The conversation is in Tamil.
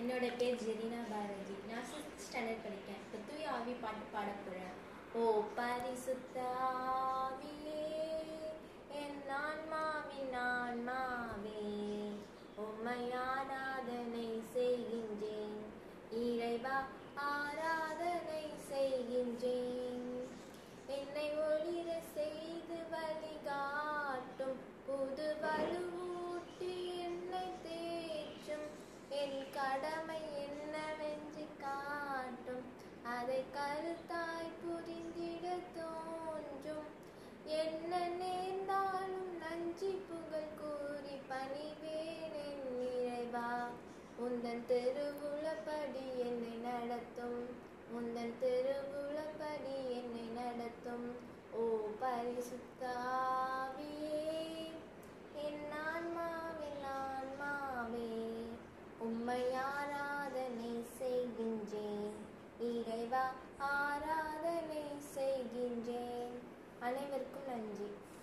என்னோட பேர் ஜெரினா பாரதி நான் சிக்ஸ்த் ஸ்டாண்டர்ட் படிக்கிறேன் இப்போ தூய ஆவி பாட்டு பாட போகிறேன் ஓ பரிசுத்த ஆவியே என் ஆன்மாவின் ஆன்மாவே உம்மை ஆராதனை செய்கின்றேன் இறைவா ஆராதனை செய்கின்றேன் என்னை ஒளிர செய்து வழிகாட்டும் புது வலுவூட்டி என்னை தேற்றும் என் கடமை என்னவென்று காட்டும் அதை கருத்தாய் புரிந்திட தோன்றும் என்ன நேர்ந்தாலும் நன்றி புகழ் கூறி பணிவேன் என் இறைவா உந்தன் திருவுளப்படி என்னை நடத்தும் உந்தன் திருவுளப்படி என்னை நடத்தும் ஓ பரிசுத்தாவியே என் ஆன்மாவின் ஆன்மாவே உம்மை ஆராதனை செய்கின்றேன் இறைவா ஆராதனை செய்கின்றேன் அனைவருக்கும் நன்றி